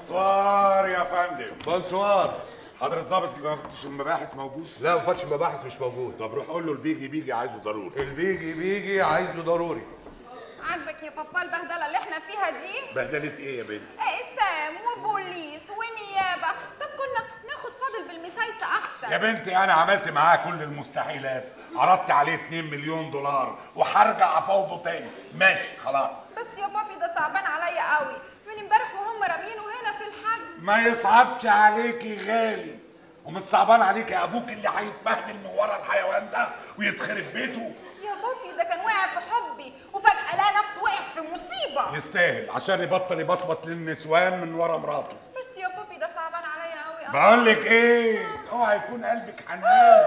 بونسوار يا فندم بونسوار حضرة ضابط مفتش المباحث موجود؟ لا مفتش المباحث مش موجود طب روح قول له البيجي بيجي عايزه ضروري البيجي بيجي عايزه ضروري عاجبك يا بابا البهدله اللي احنا فيها دي بهدلت ايه يا بنت؟ اقسام وبوليس ونيابه طب كنا ناخد فاضل بالمسايسه احسن يا بنتي انا عملت معاه كل المستحيلات عرضت عليه 2 مليون دولار وهرجع افاوضه تاني ماشي خلاص بس يا بابي ده صعبان عليا قوي من امبارح وهم رامينه هنا في الحجز ما يصعبش عليكي غالي ومش صعبان عليك يا ابوك اللي هيتبهدل من ورا الحيوان ده ويتخرب بيته يا بابي ده كان واقع في حبي وفجاه لقى نفسه وقع في مصيبه يستاهل عشان يبطل يبصبص للنسوان من ورا مراته بس يا بابي ده صعبان عليا قوي بقول لك ايه اوعى يكون قلبك حنان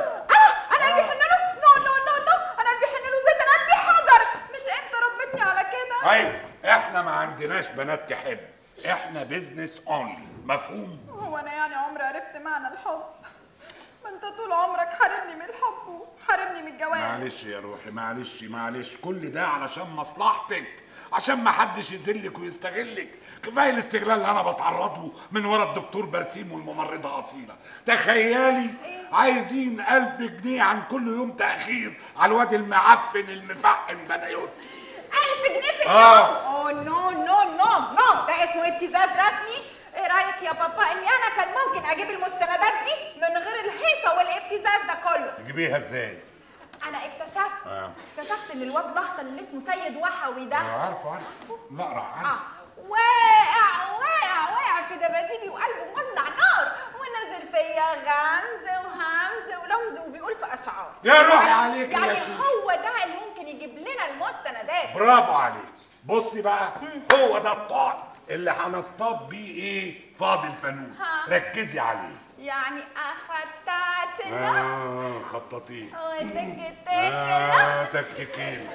انا قلبي حن له نو نو نو نو انا قلبي حن له زيت انا قلبي حجر مش انت ربتني على كده ايوه احنا ما عندناش بنات تحب احنا بيزنس اونلي مفهوم هو انا يعني عمري عرفت معنى الحب ما انت طول عمرك حارمني من الحب وحارمني من الجواز معلش يا روحي معلش معلش كل ده علشان مصلحتك عشان ما حدش يذلك ويستغلك كفايه الاستغلال اللي انا بتعرض له من ورا الدكتور برسيم والممرضه اصيله تخيلي عايزين ألف جنيه عن كل يوم تأخير على الواد المعفن المفحم بنايوت ألف جنيه في آه. اليوم اوه نو نو نو نو ده اسمه ابتزاز رسمي ايه رايك يا بابا اني انا كان ممكن اجيب المستندات دي من غير الهيصه والابتزاز ده كله تجيبيها ازاي؟ انا اكتشفت آه. اكتشفت ان الواد الاهطل اللي اسمه سيد وحوي ده آه، عارفه عارفه لا اه عارفه واقع واقع واقع في دباديبي وقلبه مولع نار ونزل فيا غمز وهمز ولمز وبيقول في اشعار يا روحي عليك يا يعني شيخ. هو ده اللي ممكن يجيب لنا المستندات برافو عليك بصي بقى هو ده الطعم اللي هنصطاد بيه ايه فاضي الفانوس ها. ركزي عليه يعني اخدتنا اه خططين وتكتكنا اه تكتكين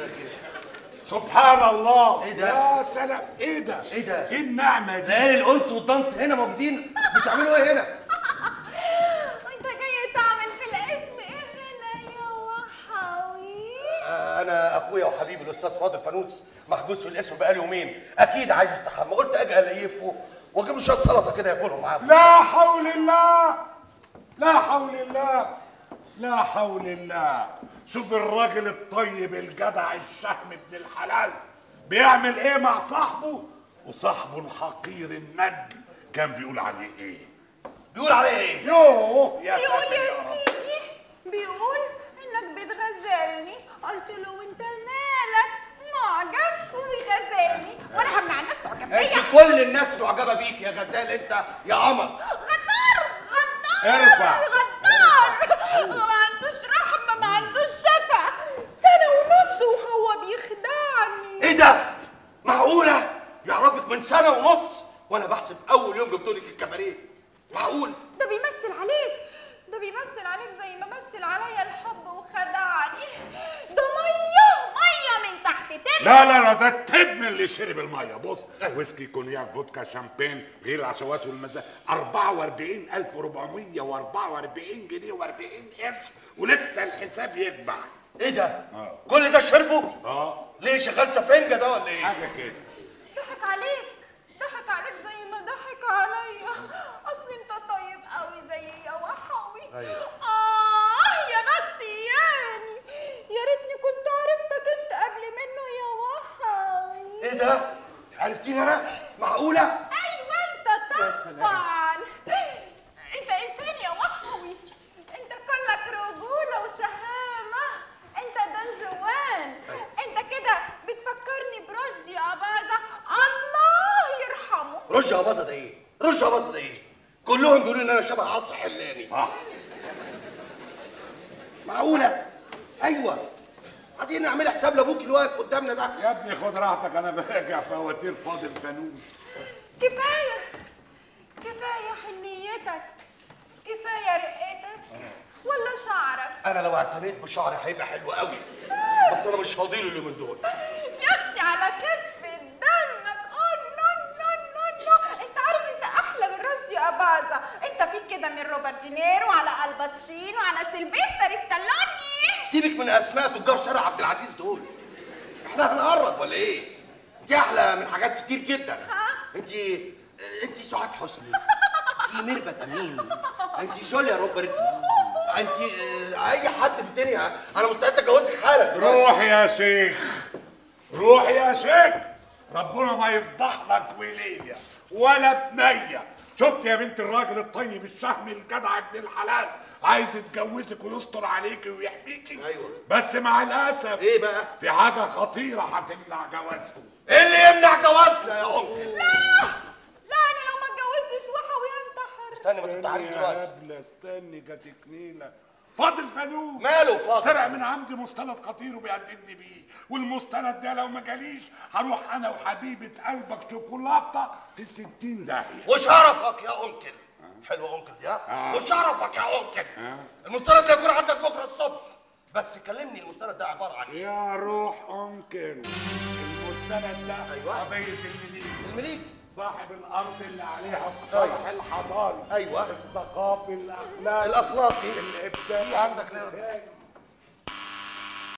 سبحان الله إيه ده؟ يا سلام ايه ده إيه ده؟ ايه النعمه دي ليالي الانس والدنس هنا موجودين بتعملوا ايه هنا؟ وانت جاي تعمل في الاسم ايه هنا يا وحوي آه، انا اخويا وحبيبي الاستاذ فاضل فانوس محجوز في الاسم بقاله يومين اكيد عايز يستحمى قلت اجي الاقيه فوق واجيب له شويه سلطه كده ياكلهم معاه لا حول الله لا حول الله لا حول الله شوف الراجل الطيب الجدع الشهم ابن الحلال بيعمل ايه مع صاحبه وصاحبه الحقير الند كان بيقول عليه ايه بيقول عليه ايه؟ يوه يا بيقول ساتر يا يا رب سيدي بيقول انك بتغزلني قلت له وانت مالك معجب وبيغزلني وانا همنع الناس تعجب بيا انت كل الناس معجبه بيك يا غزال انت يا قمر غدار غدار ارفع. غدار ما عندوش رحمه ما عندوش شفا سنه ونص وهو بيخدعني ايه ده؟ معقوله؟ يعرفك من سنه ونص وانا بحسب اول يوم جبت لك الكباريه معقول؟ ده بيمثل عليك ده بيمثل عليك زي ما مثل عليا الحب وخدعني ده ميه ميه من تحت تاني لا لا لا ده التبن اللي شرب الميه بص ويسكي كونياك فودكا شامبين غير العشوات والمزاج 44444 جنيه و40 قرش ولسه الحساب يتبع ايه ده؟ كل ده شربه؟ اه ليه شغال سفنجه ده ولا ايه؟ حاجه كده ضحك عليك ضحك عليك زي ما ضحك عليا اصل انت طيب قوي زي يا وحوي أيوة. اه يا بختي يعني يا ريتني كنت عرفتك انت قبل منه يا وحوي ايه ده؟ عرفتيني انا؟ معقوله؟ ايوه انت يا سلام. طبعا انت انسان يا وحوي انت كلك رجوله وشهامه انت دنجوان انت كده بتفكرني برشدي اباظه الله يرحمه رشا باظه ده ايه؟ رشا باظه ده ايه؟ كلهم بيقولوا ان انا شبه عطس حلاني صح معقوله؟ ايوه بعدين نعمل حساب لابوك اللي واقف قدامنا ده يا ابني خد راحتك انا براجع فواتير فاضل فانوس كفايه كفايه حنيتك كفايه رقتك ولا شعرك انا لو اعتنيت بشعري هيبقى حلو قوي بس انا مش فاضي له اليومين دول يا اختي على خفة دمك اوه نو نو نو نو انت عارف انت احلى من رشدي اباظه انت فيك كده من روبرت دينيرو على الباتشينو على سيلفستر ستالوني سيبك من اسماء تجار شارع عبد العزيز دول احنا هنقرب ولا ايه؟ انت احلى من حاجات كتير جدا ها؟ انت انت سعاد حسني انت ميرفت امين انت جوليا روبرتس انت آه، اي حد في الدنيا انا مستعد اتجوزك حالا روح يا شيخ روح يا شيخ ربنا ما يفضح لك وليا ولا بنية شفت يا بنت الراجل الطيب الشهم الجدع ابن الحلال عايز يتجوزك ويستر عليكي ويحميكي أيوة. بس مع الاسف ايه بقى؟ في حاجه خطيره هتمنع جوازكم ايه اللي يمنع جوازنا يا انكل لا انا لو ما اتجوزتش وحوي انتحر استني ما تتعاليش يا دلوقتي هبله استني جاتك نيله فاضل فانوس ماله فاضل سرق من عندي مستند خطير وبيهددني بيه والمستند ده لو ما جاليش هروح انا وحبيبه قلبك شوكولاته في الستين داهيه وشرفك يا انكل حلوه انكل دي ها وشرفك يا انكل المستند ده يكون عندك بكره الصبح بس كلمني المستند ده عباره عن ايه يا روح انكل المستند ده أيوة. قضيه المليك المليك صاحب الارض اللي عليها الصرح الحضاري أيوة. الثقافي الاخلاقي الاخلاقي الابداعي عندك الإنساني.